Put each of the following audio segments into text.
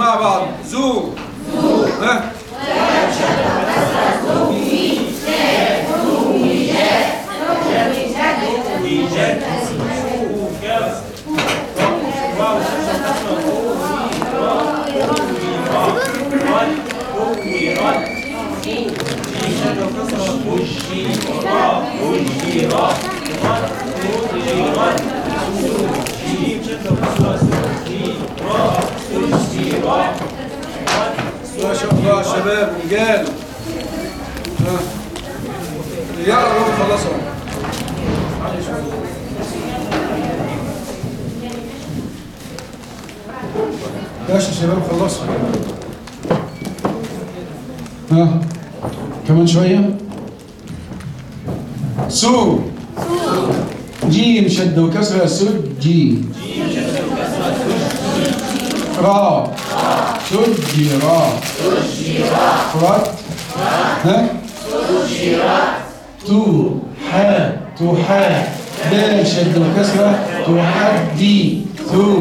مع بعض زو ها ما شاء الله شباب رجال ها يلا روح خلصوا ماشي يا شباب خلصوا ها كمان شوية سو جيم شد وكسرة سد جي را سجي را فرات ها تو حا تحا دال شد وكسرة تحدي ثو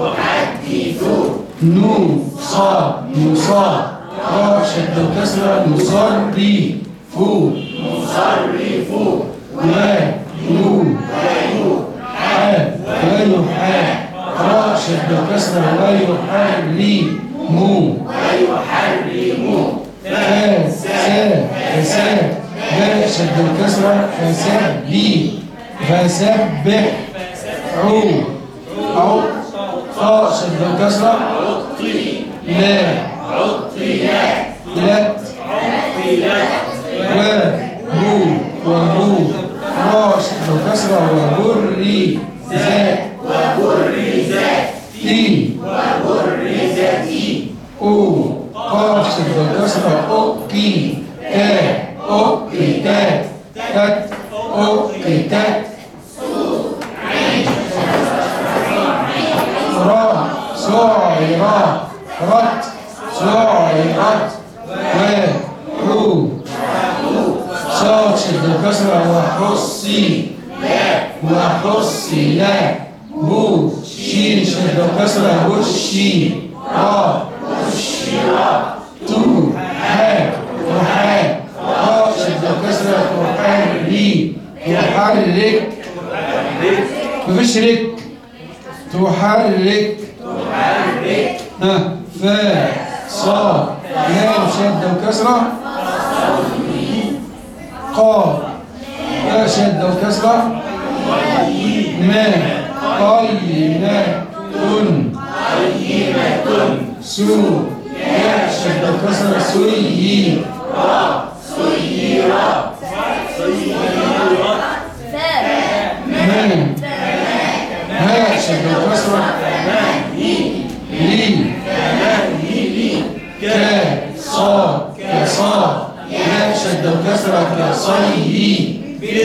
نو صا نصا را شد وكسرة نصري فو نصري فو لا نو حا لا يحا را شد وكسرة لا يحري مو لا يحرم فا سا فسا با شد وكسرة فسبي فسبح عو أو طاء شد وكسرة لا لت وهو وهو را شد وكسرة وبري ذات تي او قاف شد وكسرة أوكي تا أوكي تا تت أوكي تت را صاعرة رت صاعرت وحو صاد شد وكسرة وحصي وحصي لا بو شين شد وكسرة وشي را تو ها وحا را شد وكسرة وحري يحرك مفيش رك تحرك ها فا صاد لام شد وكسرة قاف لا شد وكسرة ما قيمة سو يا شد وكسرة سيي من ها شد وكسرة لي كا صا كصا يا شد وكسرة كصي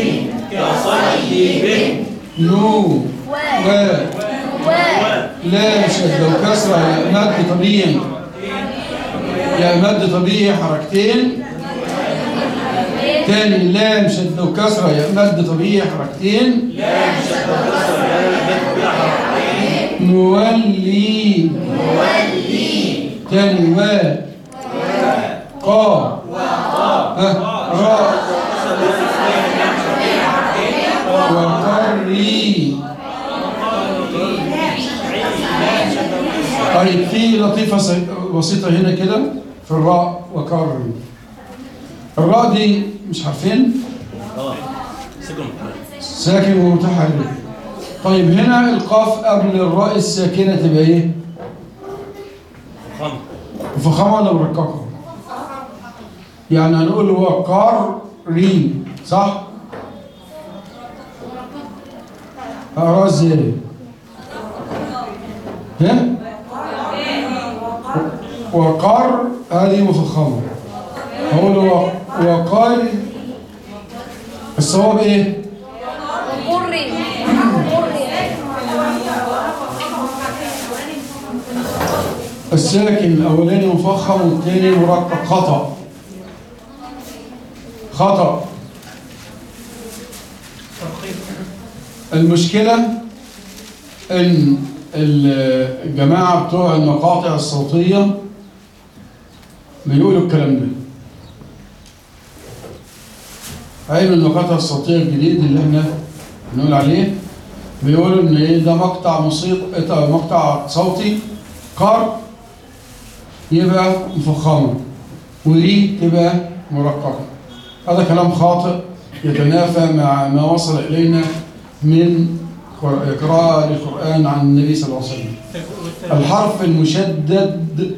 نو و لا شد وكسرة يا مد طبيعي يا مد طبيعي حركتين تاني لام شد وكسرة يا مد طبيعي حركتين نولي تاني و قا ها را وقري طيب في لطيفة س- بسيطة هنا كده في الراء وكري الراء دي مش عارفين ساكن ومتحرك طيب هنا القاف قبل الراء الساكنة تبقى ايه؟ مفخمة ولا مرققة؟ يعني هنقول وقار ري صح؟ أقرأ ازاي؟ ها؟ وقار هذه مفخمة هقول و- وقار الصواب ايه؟ قري قري الساكن الأولاني مفخم والثاني مرقق خطأ خطأ المشكلة إن ال- الجماعة بتوع المقاطع الصوتية بيقولوا الكلام ده علم المقاطع الصوتية الجديد اللي احنا بنقول عليه بيقولوا ان ايه ده مقطع موسيقى ده مقطع صوتي قار يبقى مفخمة وري تبقى مرققة هذا كلام خاطئ يتنافى مع ما وصل إلينا من قر- قراءة للقرآن عن النبي صلى الله عليه وسلم الحرف المشدد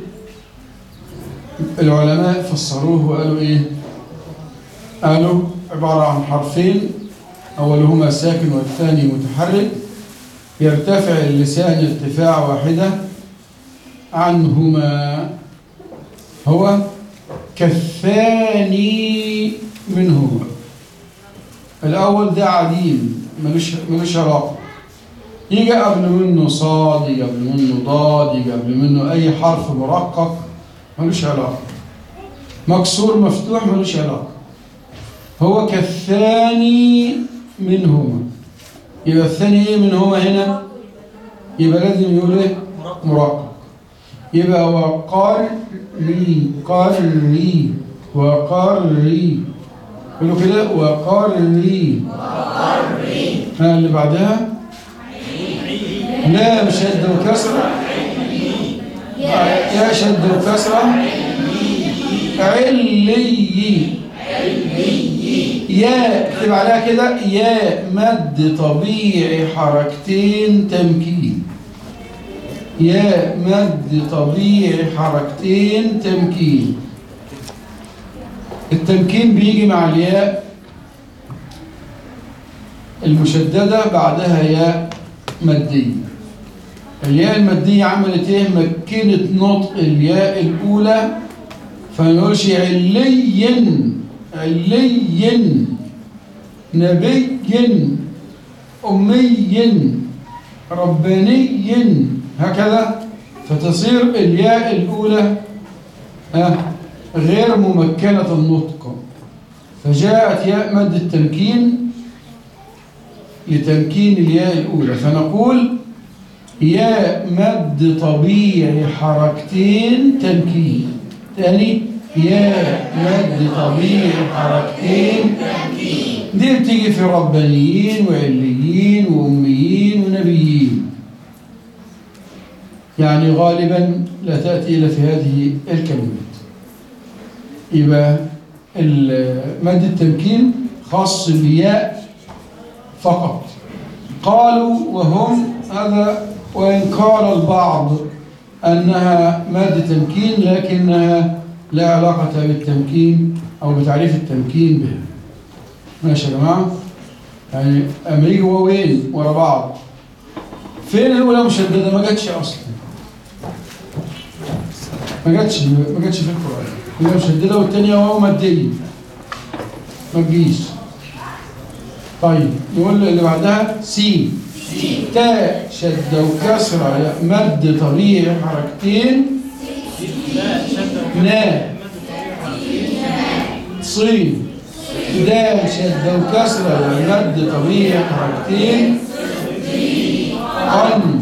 العلماء فسروه وقالوا ايه قالوا عبارة عن حرفين أولهما ساكن والثاني متحرك يرتفع اللسان ارتفاع واحدة عنهما هو كالثاني منهما الأول ده عليم ملوش ملوش علاقة يجي قبل منه صاد يجي قبل منه ضاد يجي قبل منه أي حرف مرقق ملوش علاقة مكسور مفتوح ملوش علاقة هو كالثاني منهما يبقى الثاني ايه منهما هنا يبقى لازم يقول ايه مرقق يبقى وقري قري وقري يقولوا كده وقري ها اللي بعدها لا مش شد وكسرة يا شد وكسرة علي يا اكتب عليها كده يا مد طبيعي حركتين تمكين يا مد طبيعي حركتين تمكين التمكين بيجي مع الياء المشددة بعدها ياء مادية الياء المادية عملت ايه مكنت نطق الياء الأولى فما نقولش علي علي نبي أمي رباني هكذا فتصير الياء الأولى آه، غير ممكنة النطق فجاءت ياء مد التمكين لتمكين الياء الأولى فنقول ياء مد طبيعي حركتين تمكين تاني ياء مد طبيعي حركتين دي بتيجي في ربانيين وعليين وأميين ونبيين يعني غالبا لا تأتي إلا في هذه الكلمات يبقى ال- مد التمكين خاص بالياء فقط قالوا وهم هذا وإن قال البعض أنها مادة تمكين لكنها لا علاقة بالتمكين أو بتعريف التمكين بها ماشي يا جماعة يعني أما يجي واوين ورا بعض فين الأولى مشددة ما جاتش أصلا ما جاتش ما جاتش في القرآن الأولى مشددة والثانية واو مادية ما تجيش طيب نقول اللي بعدها سين تاء شدة وكسرة مد طبيعي حركتين نا صين دال شدة وكسرة مد طبيعي حركتين قن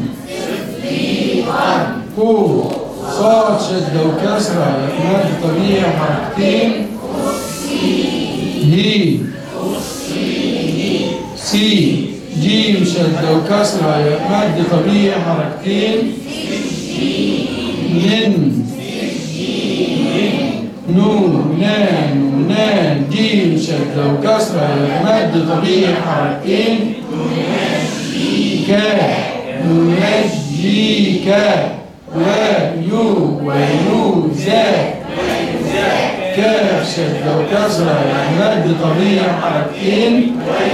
كو صاد شدة وكسرة مد طبيعي حركتين هي سي جيم شدة وكسرة مد طبيعي حركتين من نون نان نان جيم شدة وكسرة مد طبيعي حركتين كا ننجيك ويو ويو زا كاف شدة وكسرة مد طبيعي حركتين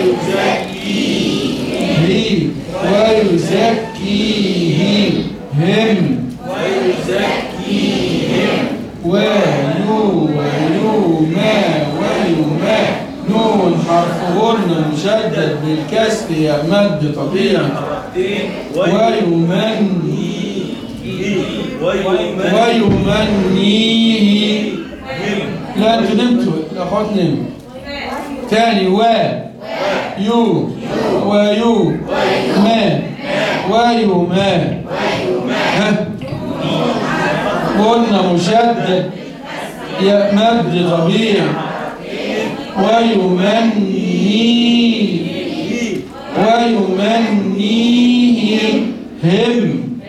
هي ويزكيه هم ويو ويو ما ويو ما نون حرف غن مشدد بالكسر يا مد طبيعي ويمن ويمنيه لا انتوا نمتوا الاخوات نموا تاني و يو ويو ما ويو ما قلنا مشدد يا مد طبيعي ويمنيه ويمنيهم هم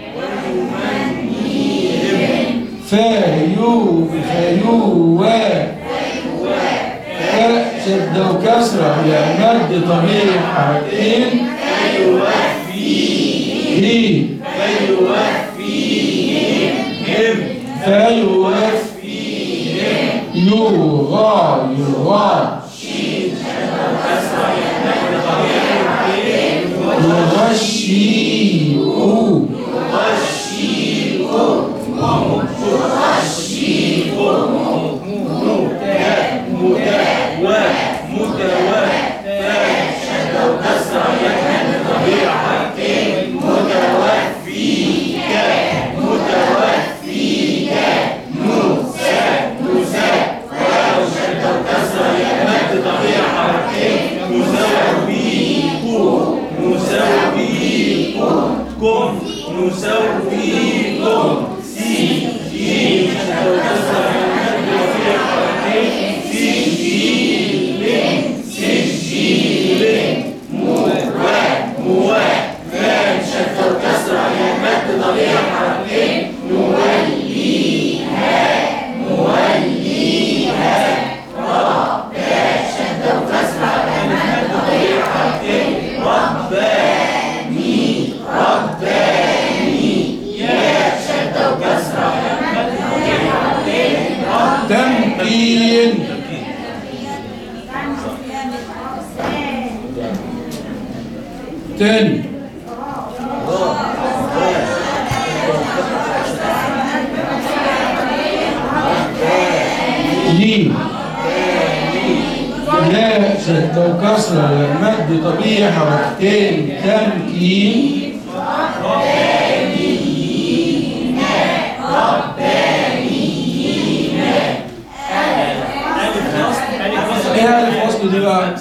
فيو فيو و شد وكسرة يا مد طبيعي حركتين هي فيوفيهم يغى يغى يغشيه نسويكم سي جيم تمكين تاني ليه لا شد وكسرة مد طبيعي حركتين تمكين ايه الف وصل دي بقى؟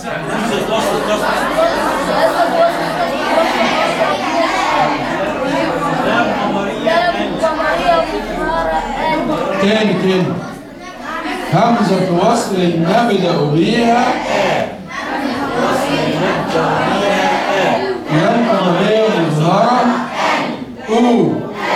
تاني تاني همزة وصل نبدأ بيها لم قضية مظهرة أو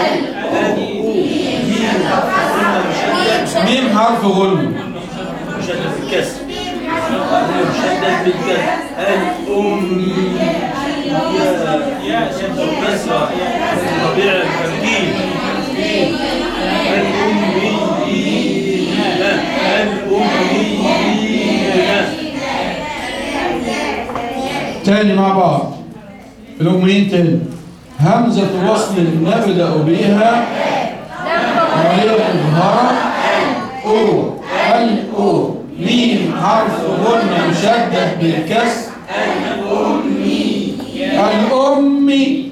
ميم حرف غنى مشدد بالكسر مشدد بالكسر الأمي يا يا شد وكسرة طبيعي التركيب الأميين الأميين تاني مع بعض الأمين تاني همزة وصل نبدأ بها عملية مظهرة أو الأو ميم حرف غنى مشدد بالكسر الأمي الأمي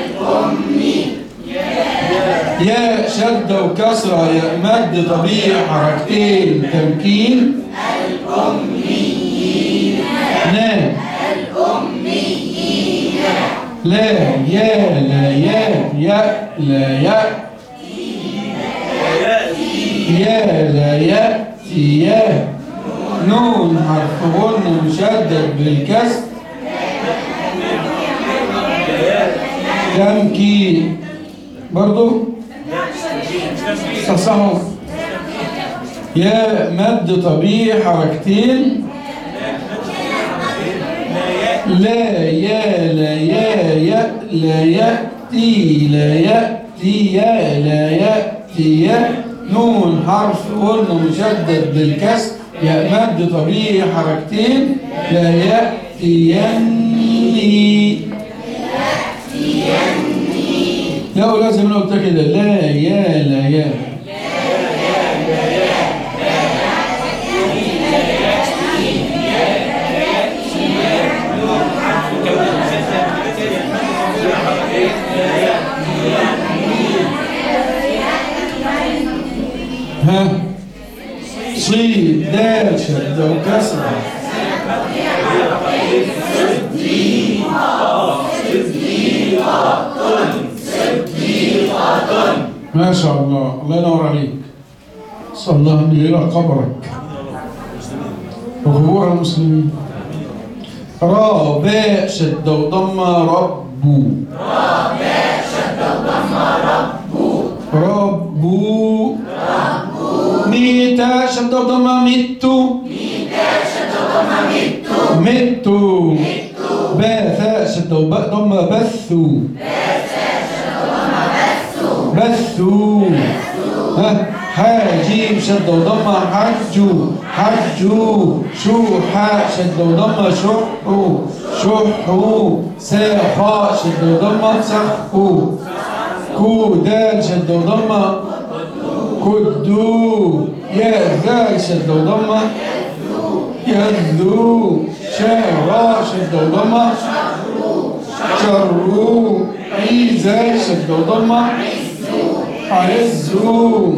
يا شدة وكسرة يا مد طبيعي حركتين تمكين نام لا يا لا يا يا لا يا يا لا يأتي يا نون حرف غن مشدد بالكسر تمكين برضو صحصحوا يا مد طبيعي حركتين لا يا لا يا يا لا يأتي لا يأتي يا لا يأتي يا نون حرف قلنا مشدد بالكسر يا مد طبيعي حركتين لا يأتيني لا لازم انا قلت كده لا يا لا يا ها صيد دال شدة وكسرة ما شاء الله الله ينور عليك صلى الله إلى قبرك وقبور المسلمين را باء شد وضمة ربو را باء شد وضمة ربو ربو ميتا شد وضمة ميتو ميتا شد وضمة ميتو ميتو باء ثاء شد وضمة بثو بثوا ها حاجيم شد وضمة حجوا حجوا شو حاء شد وضمة شحوا شحوا ساخاء شد وضمة سخوا كو دال شد وضمة كدوا يا ذال شد وضمة يذو شارا شد وضمة شروا عيزة شد وضمة عزوا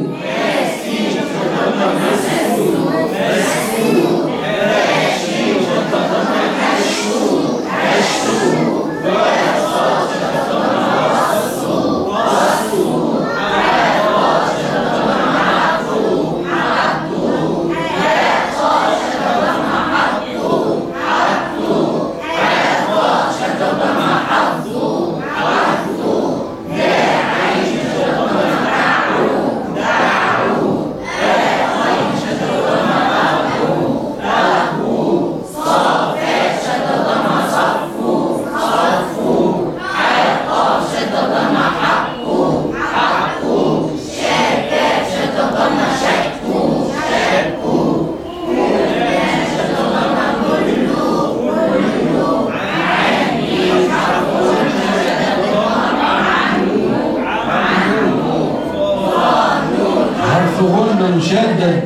حرف غنة مشدد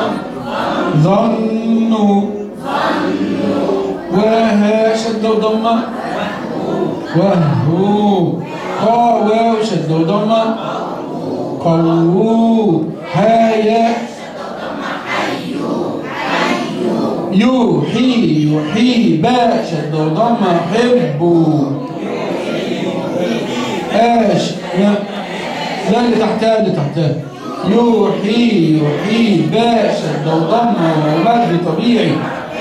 ظنوا وها شد وضمة وهو قا واو شد وضمة قووا هايا يوحي يوحي باء شد وضمة حبوا ايش لا لا اللي تحتها اللي تحتها يوحي يوحي باء شد وضمة ومد طبيعي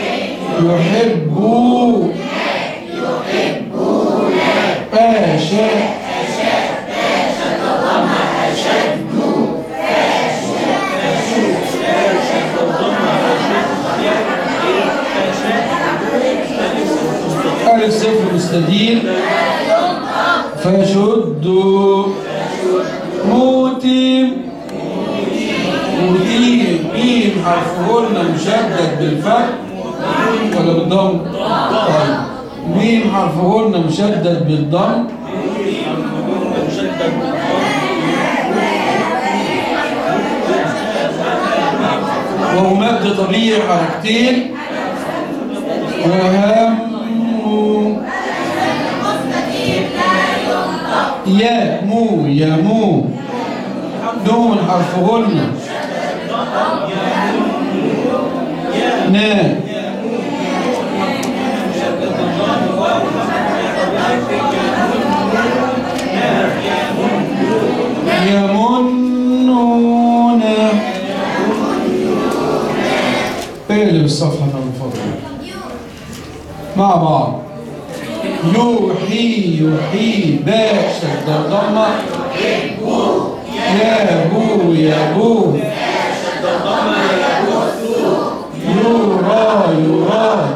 يحبوا أشاء ألف صفر مستدير فشدوا موتم موتين ميم حرفهن مشدد بالفتح ولا بالضم؟ طيب ميم حرفهن مشدد بالضم مشدد وهو مد طبيعي حركتين وهم يا مو يا مو نون حرفهن نا يمنون اقلب الصفحة من فضلك مع بعض يوحي يوحي باء شد ضمة يا بو يا بو يرى يرى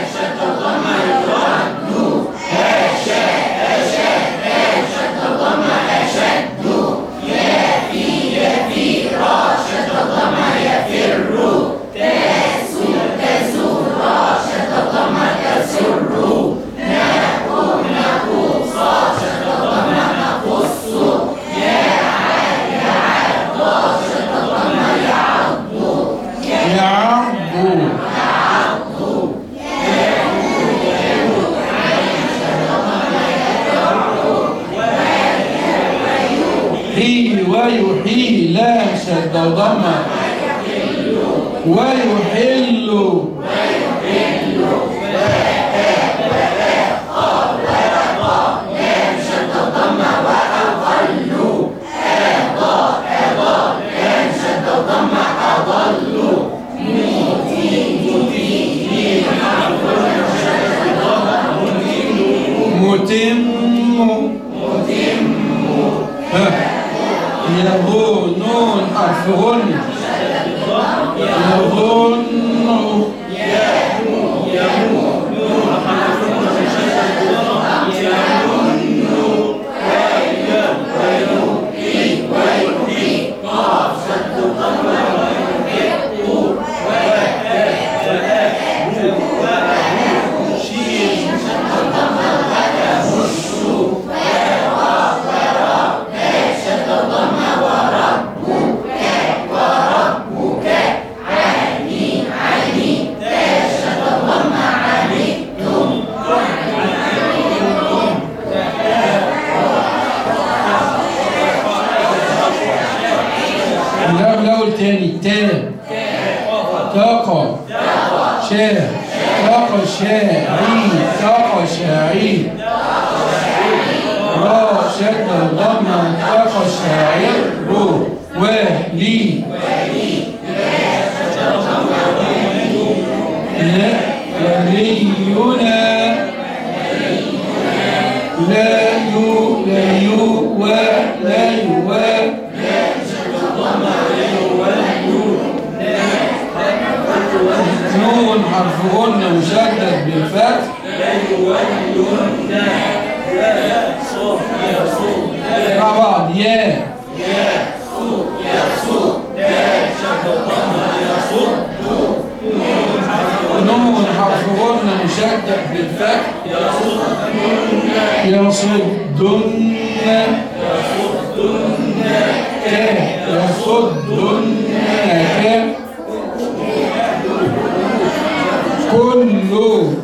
يعبو حي ويحيي لا شد وضمة ويحل يظن حرف غن يظن لا الأول تاني تا طاقة شاء طاقة شاعي طاقة شاعي را شد ضمة طاقة شاعر رو ولي لا ولينا لا يو لا يو و لا يو و نون حرف غن مشدد بالفتح مع بعض يا نون حرف غن مشدد بالفتح يصدن ك يصدن ك كله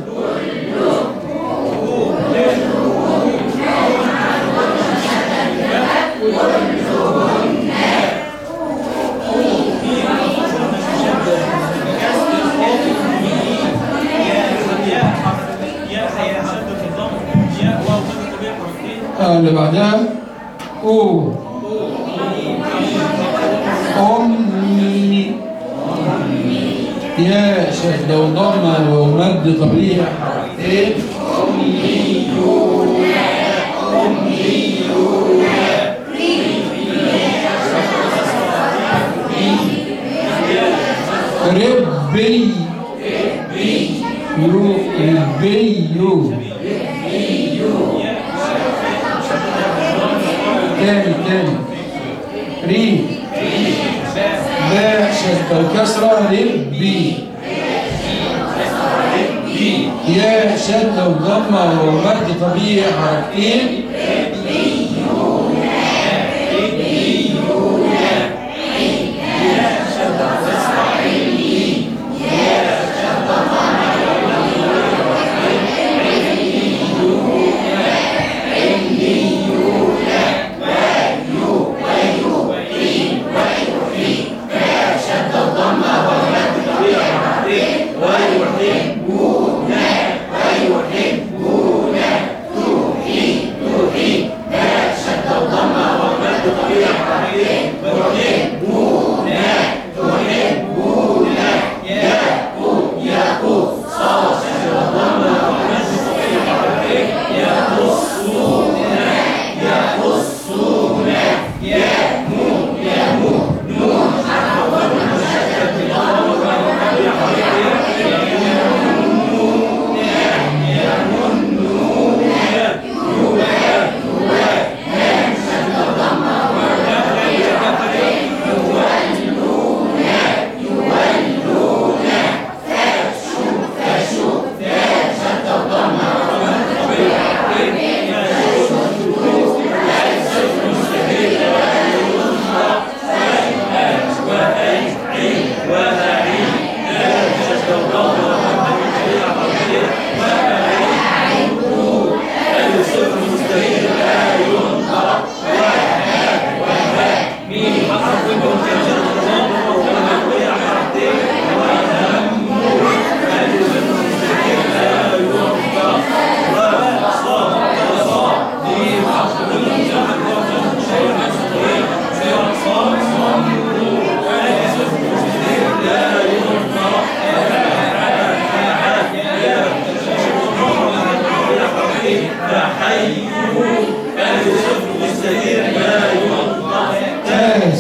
آه، اللي بعدها او أمي يا شد وضمة ومد طبيعي حركتين ربي يو ربي يو تاني تاني ري باء شد وكسرة ربي يا شد وضمة ومد طبيعي حركتين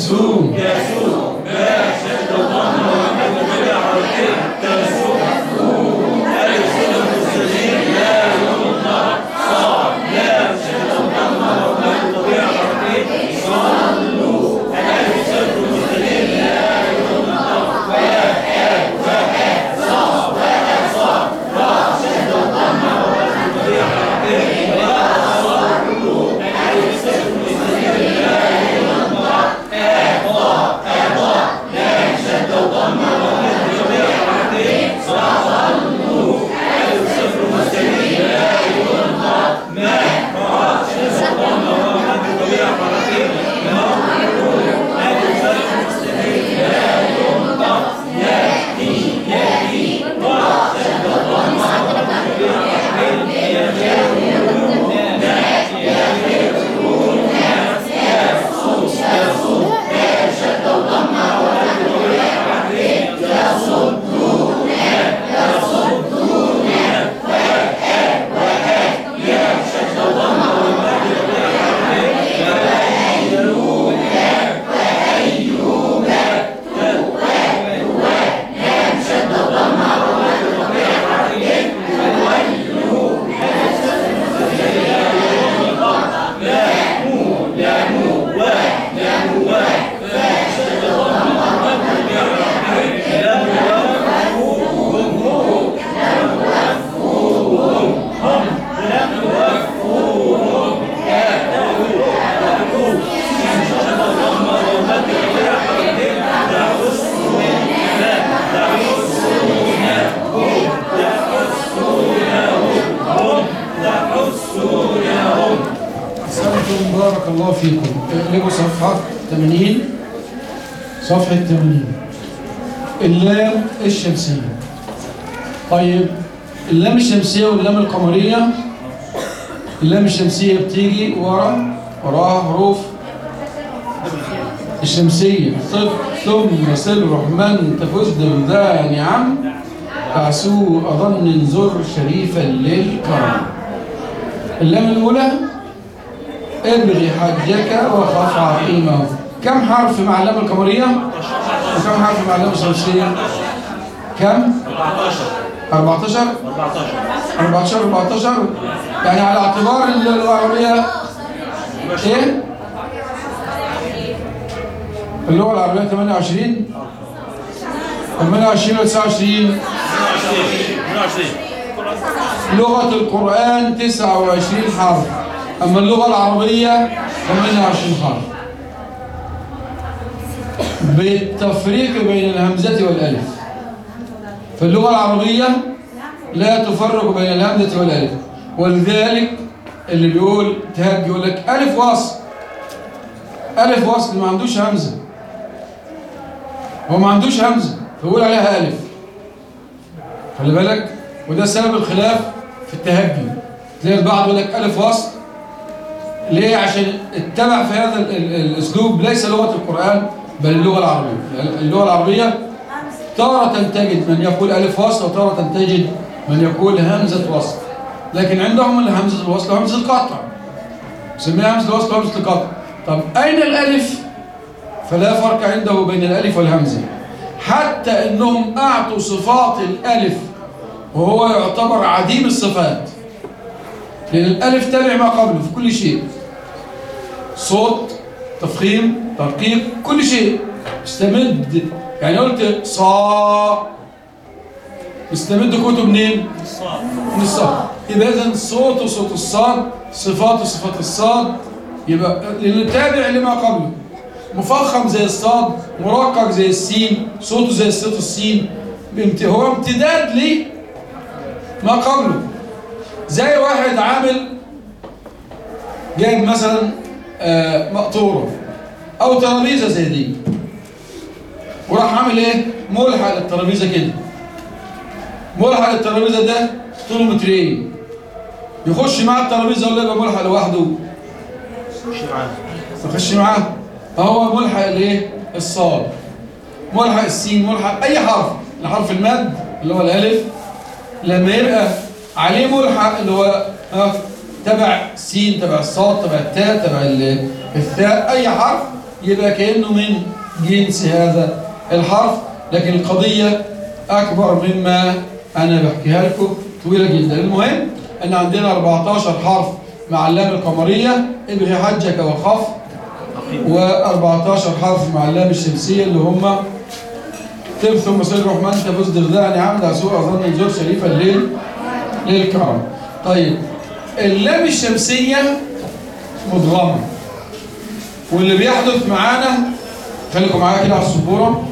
كسوم كسوم باء شد ضم ومد طبيعة حركتين كسوم ألف صلة مستدير لا ينطق صاد لا شد ضم ومد طبيعة حركتين صلوا ألف صلة مستدير لا ينطق واحد واحد صاد واحد صاد راء شد ضم ومد طبيعة حركتين راء صلوا ألف صلة مستدير لا ينطق أضاء أضاء لا شد ضم ومد طبيعة حركتين صلوا ألف صفر مستدير لا ينطق ما راء شد ضم ومد طبيعة حركتين مرور ألف صفر مستدير لا ينطق يأتي يأتي راء شد ضم ومد طبيعة حركتين يمرون نأتي يمرون يصوم يصوم لا شد ضم ومد طبيعة حركتين يصدون يصدون واحد واحد يا شد ضم ومد طبيعة حركتين وأيوب وأيوب لا شد ضم ومد طبيعة حركتين وأيوب لا مو لا مو واحد لا مو واحد لا شد ضم ومد طبيعة حركتين لا مو هم هم هم لم يوفوهم كافروا كافروا شد ضم ومد طبيعة حركتين تحسون لا تحسونهم تحسونهم هم تحسونهم أحسنتم بارك الله فيكم اقلبوا صفحة 80 صفحة 80 اللام الشمسية طيب اللام الشمسية واللام القمرية اللام الشمسية بتيجي ورا وراها حروف الشمسية صف ثم صل رحمن تفوز ذا نعم تعسو أظن زر شريفا للكرم اللام الأولى ابغي حجك وخف عقيمه كم حرف مع اللام القمرية وكم حرف مع اللام الشمسية كم 14 14 14 14 14 يعني على اعتبار العربية ايه اللغة العربية 28 28 و 29 22 لغة القرآن 29 حرف أما اللغة العربية 28 حرف بالتفريق بين الهمزة والألف في اللغة العربية لا تفرق بين الهمزة والألف ولذلك اللي بيقول تهج يقول لك ألف وصل ألف وصل ما عندوش همزة هو ما عندوش همزة فيقول عليها ألف خلي بالك وده سبب الخلاف في التهجي تلاقي البعض يقول لك ألف وصل ليه عشان اتبع في هذا ال- ال- الأسلوب ليس لغة القرآن بل اللغة العربية اللغة العربية تارة تجد من يقول ألف وصل وتارة تجد من يقول همزة وصل لكن عندهم همزة الوصل وهمزة القطع سميها همزة الوصل وهمزة القطع طب أين الألف فلا فرق عنده بين الألف والهمزة حتى أنهم أعطوا صفات الألف وهو يعتبر عديم الصفات لأن الألف تابع ما قبله في كل شيء صوت تفخيم ترقيق كل شيء استمد يعني قلت صا استمد كتب منين؟ من الصاد يبقى إذن صوت صوت الصاد صفات صفات الصاد يبقى لأنه تابع لما قبله مفخم زي الصاد مرقق زي السين صوته زي صوت السين بامت- هو امتداد ليه ما قبله زي واحد عامل جايب مثلا آه، مقطورة أو ترابيزة زي دي وراح عامل إيه؟ ملحق للترابيزة كده ملحق للترابيزة ده طوله مترين يخش مع الترابيزة ولا يبقى ملحق لوحده مش معاه يخش معاه هو ملحق الايه الصاد ملحق السين ملحق اي حرف الحرف المد اللي هو الالف لما يبقى عليه ملحق اللي هو ها تبع السين تبع الصاد تبع التاء تبع ال- الثاء اي حرف يبقى كأنه من جنس هذا الحرف لكن القضية أكبر مما أنا بحكيها لكم طويلة جدا المهم أن عندنا 14 حرف مع اللام القمرية ابغي حجك وخف و14 حرف مع اللام الشمسية اللي هم طب ثم سيد الرحمن تفوز دغداء نعم دعسوء أظن نزول شريفة الليل للكرم طيب اللام الشمسية مدغمة واللي بيحدث معانا خليكم معايا كده على السبورة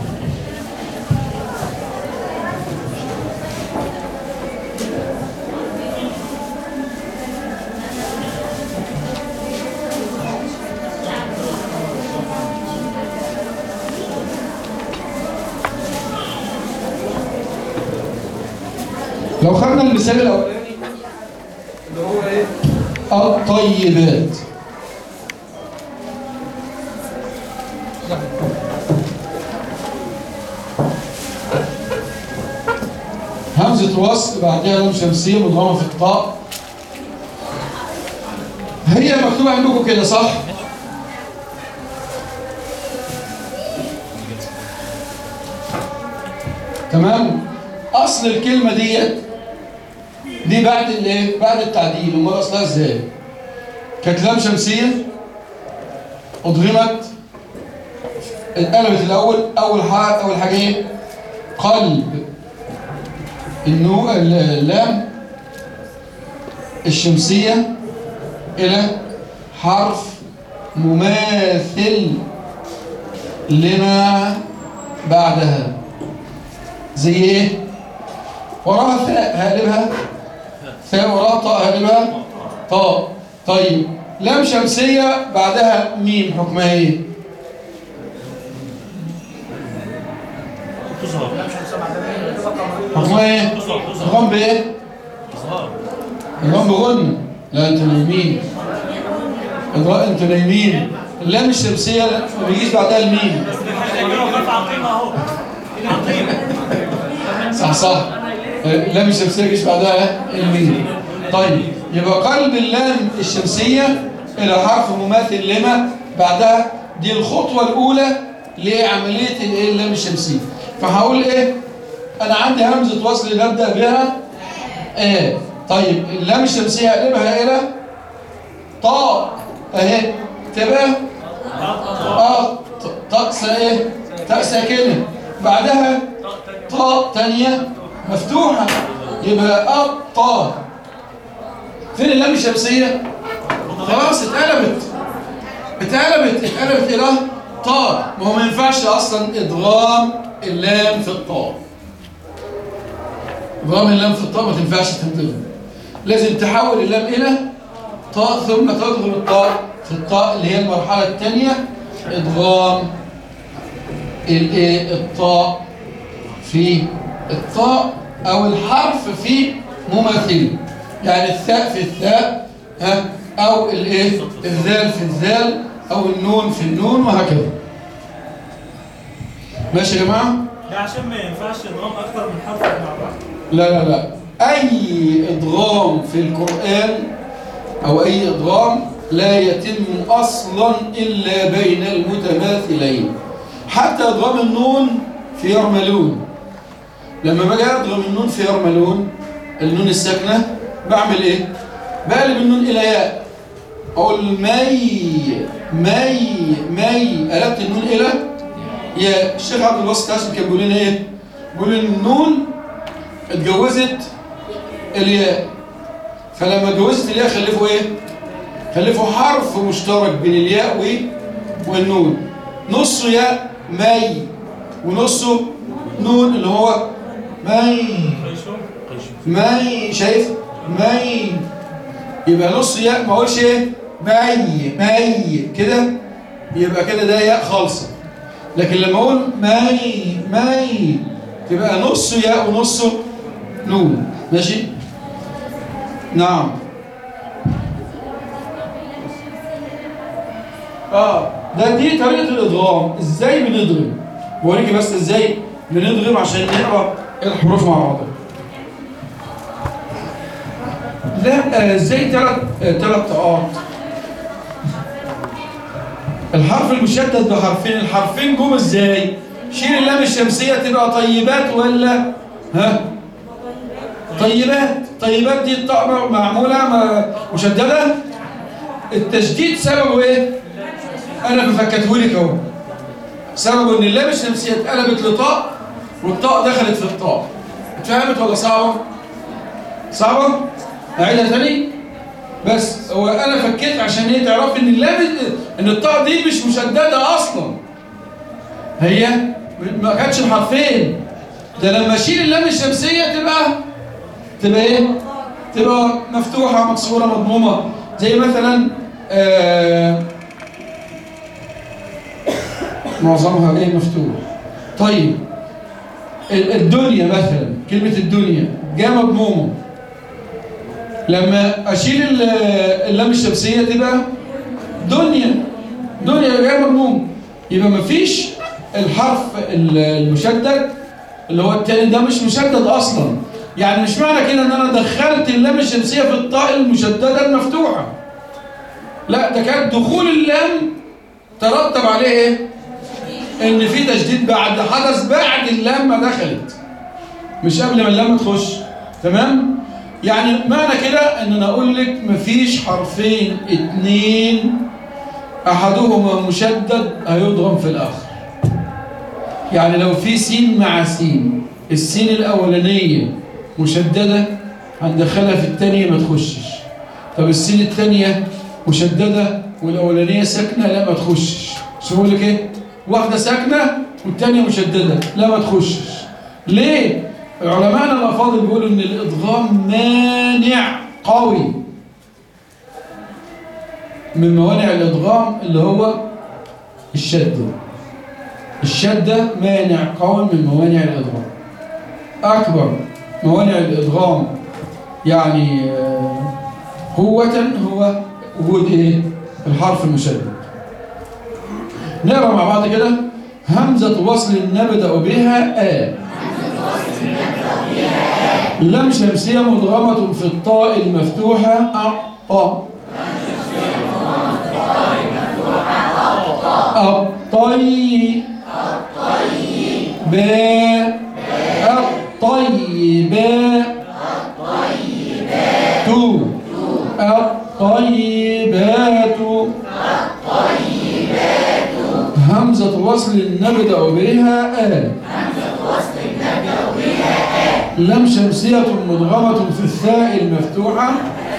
لو خدنا المثال الاولاني اللي هو ايه الطيبات همزة وصل بعدها لام شمسية مضغمة في الطاء هي مكتوبة عندكم كده صح؟ تمام؟ أصل الكلمة ديت دي بعد الايه؟ بعد التعديل امال اصلها ازاي؟ كانت لام شمسية أضغمت اتقلبت الأول أول حاجة أول حاجة إيه؟ قلب النو اللام الشمسية إلى حرف مماثل لما بعدها زي إيه؟ وراها ثاء هقلبها ثاء وراها طاء هقلبها طاء طيب لام شمسية بعدها ميم حكمها إيه؟ تظهر حكمها إيه؟ الغم بإيه؟ تظهر الغم بغن لا انتوا نايمين الغ- انتوا نايمين اللام الشمسية ما بيجيش بعدها الميم رفع عقيمة اهو عقيمة صح صح اللام الشمسية ما بيجيش بعدها الميم طيب يبقى قلب اللام الشمسية إلى حرف مماثل لما بعدها دي الخطوة الأولى لعملية الايه اللام الشمسية فهقول إيه أنا عندي همزة وصل نبدأ بها ايه طيب اللام الشمسية هقلبها إلى طاء أهي تبقى اه ط- طاء سا- ايه تاء ساكنة بعدها طاء تانية مفتوحة يبقى الطاء فين اللام الشمسية خلاص اتقلبت اتقلبت اتقلبت الى طاء ما هو ما ينفعش اصلا ادغام اللام في الطاء ادغام اللام في الطاء ما تنفعش تنضغم لازم تحول اللام الى طاء ثم تضغم الطاء في الطاء اللي هي المرحلة الثانية ادغام الايه الطاء في الطاء او الحرف في مماثل يعني الثاء في الثاء ها او الايه الذال في الذال او النون في النون وهكذا ماشي يا جماعه ده عشان ما ينفعش ادغام اكتر من حرف مع بعض لا لا لا أي إدغام في القرآن أو أي إدغام لا يتم أصلا إلا بين المتماثلين حتى إدغام النون في يرملون لما باجي أدغم النون في يرملون النون الساكنة بعمل إيه؟ بقلب النون إلى ياء أقول مي مي مي قلبت النون إلى يا الشيخ عبد الواسط هاشم كان بيقول لنا إيه؟ بيقول إن النون اتجوزت الياء فلما اتجوزت الياء خلفوا ايه خلفوا حرف مشترك بين الياء و- والنون نصه ياء مي ونصه نون اللي هو مي قيشو قيشو مي شايف مي يبقى نص ياء ما اقولش ايه مي مي كده يبقى كده ده ياء خالصه لكن لما اقول مي مي تبقى نص ياء ونصه نون ماشي نعم اه ده دي طريقه الادغام ازاي بنضغم بوريكي بس ازاي بنضغم عشان نقرا الحروف مع بعضها لا آه، ازاي ثلاث ثلاث طاقات الحرف المشدد بحرفين الحرفين جم ازاي شيل اللام الشمسية تبقى طيبات ولا ها طيبات طيبات دي الطاء معمولة م- مشددة التشديد سببه ايه انا بفكته لك اهو سببه ان اللام الشمسية اتقلبت لطاء والطاء دخلت في الطاء اتفهمت ولا صعبة صعبة اعيدها تاني بس هو انا فكيت عشان ايه تعرفي ان اللام ان الطاء دي مش مشدده اصلا هي ما كانتش بحرفين ده لما اشيل اللام الشمسيه تبقى تبقى ايه تبقى مفتوحه مكسوره مضمومه زي مثلا آه معظمها ايه مفتوح طيب ال- الدنيا مثلا كلمه الدنيا جاء مضمومه لما اشيل ال- اللام الشمسيه تبقى دنيا دنيا غير مضموم يبقى مفيش الحرف ال- المشدد اللي هو التاني ده مش مشدد اصلا يعني مش معنى كده ان انا دخلت اللام الشمسيه في الطاء المشدده المفتوحه لا ده كان دخول اللام ترتب عليه ايه ان في تشديد بعد حدث بعد اللام ما دخلت مش قبل ما اللام تخش تمام يعني معنى كده ان انا اقول لك مفيش حرفين اتنين احدهما مشدد هيضغم في الاخر يعني لو في سين مع سين السين الاولانيه مشدده هندخلها في الثانيه ما تخشش طب السين الثانيه مشدده والاولانيه ساكنه لا ما تخشش شوفوا لك ايه واحده ساكنه والثانيه مشدده لا ما تخشش ليه علماءنا الافاضل بيقولوا ان الادغام مانع قوي من موانع الادغام اللي هو الشده الشده مانع قوي من موانع الادغام اكبر موانع الادغام يعني آه، قوه هو وجود ايه الحرف المشدد نقرا مع بعض كده همزه وصل نبدا بها آ لام شمسية مدغمة في الطاء المفتوحة أ أ الطي ب الطيبة تو الطيبات همزة وصل نبدأ بها آل لام شمسية مدغمة في الثاء المفتوحة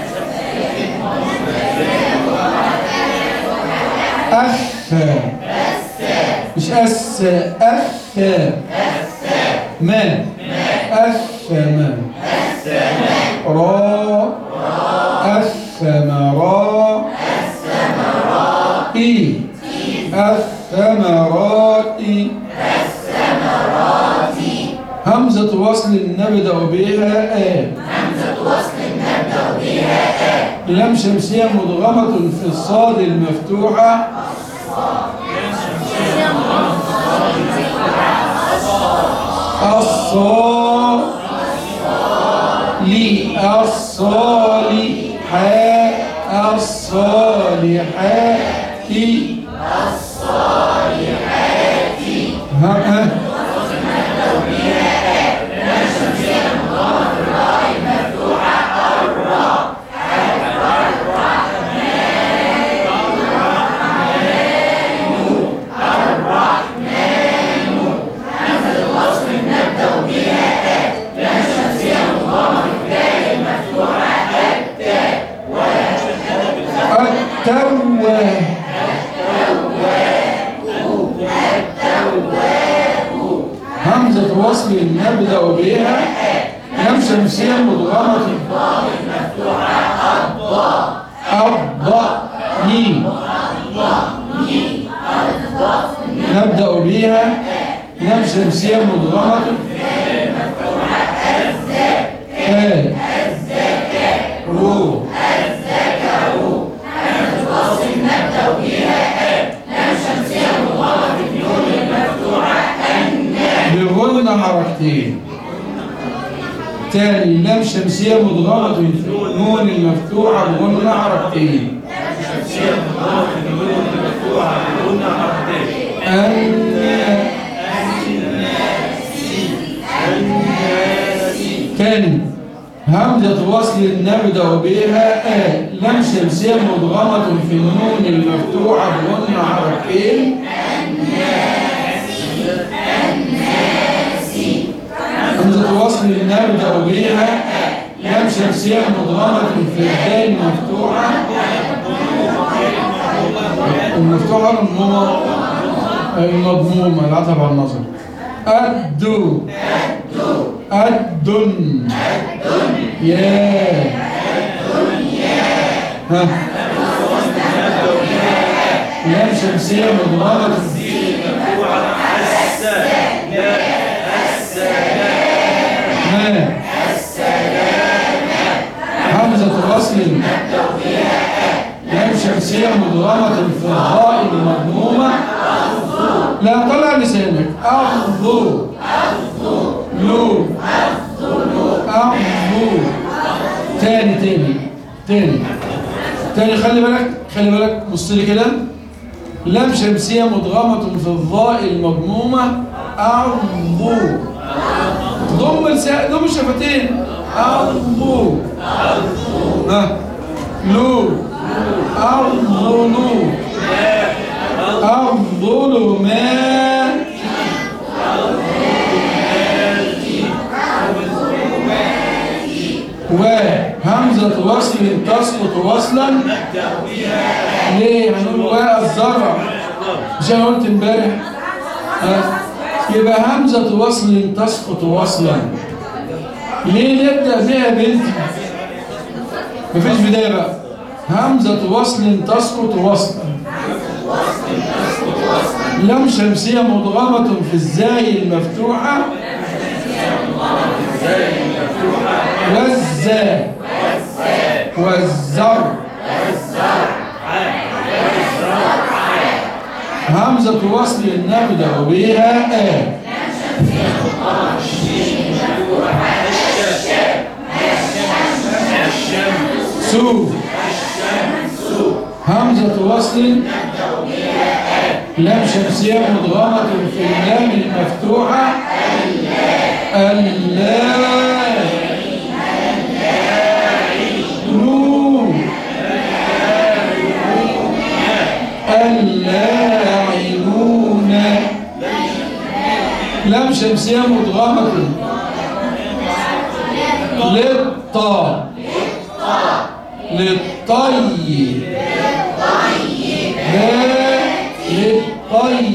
أثى مش أس أثى ما أثم را أثم را إي الثمرات همزة وصل نبدأ بها آ همزة وصل نبدأ بها آ لام شمسية مدغمة في الصاد المفتوحة الصا لي الصالحات الصالحات الصالحات ها ها التواب همزة وصل نبدأ بها لام شمسية مدغمة الضاء ني نبدأ بها لام شمسية مدغمة ها رو بغن حركتين تاني لام شمسية مضغمة في النون المفتوحة بغن حركتين مفتوحة بالغنة حرفتين الناس تاني همزة وصل نبدأ بها آ لم شمسية مدغمة في النون المفتوحة بغنى حرفين همزة وصل نبدأ بها لم شمسية مدغمة في الدال المفتوحة المفتوحة المضمومة المضمومة العتب على النظر أدو الدن يا ها لام شمسية مضمرة ما همزة وصل لام شمسية مضغمة في الراء المضمومة لا طلع لسانك أغضو لو أغضو تاني تاني تاني تاني خلي بالك خلي بالك بص لي كده لام شمسية مدغمة في الضاء المضمومة أغضو ضم لسان ضم الشفتين أغضو ها لو أغضلوا الظلمات وهمزة وصل تسقط وصلا ليه هنقول واء الذرة مش انا قلت امبارح ها؟ يبقى همزة وصل تسقط وصلا ليه نبدأ بها بنتي مفيش بداية بقى همزة وصل تسقط وصلا لم شمسية مضغمة في الزاي المفتوحة والزا والزر همزة وصل نبدأ بها آ سو همزة وصل لام شمسية مضغمة في اللام المفتوحة اللا نون اللاعبون لام شمسية مضغمة للطا للطي لا للطي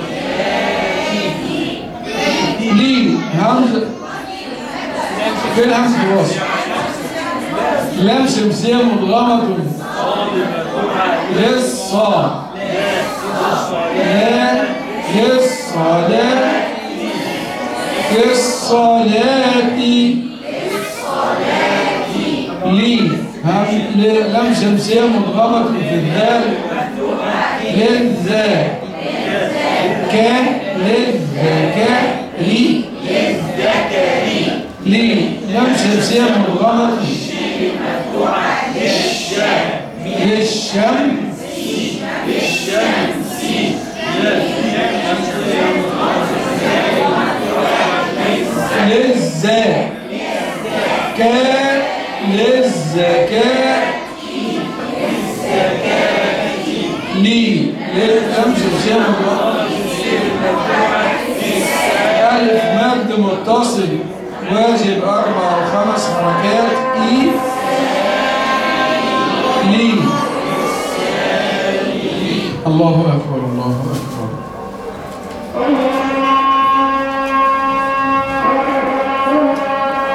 لي همزة فين همزة الوصل لام شمسية مضغمة للصاد لا للصلاة للصلاة لي هم ل- لام شمسية مضغمة في الدال للذا ك للذكاء لي لي لام شمسية مضغمة للشمس للزا ك للزكاة لي للأمس الشيء ألف مد متصل واجب أربع أو خمس حركات إي لي الله أكبر الله أكبر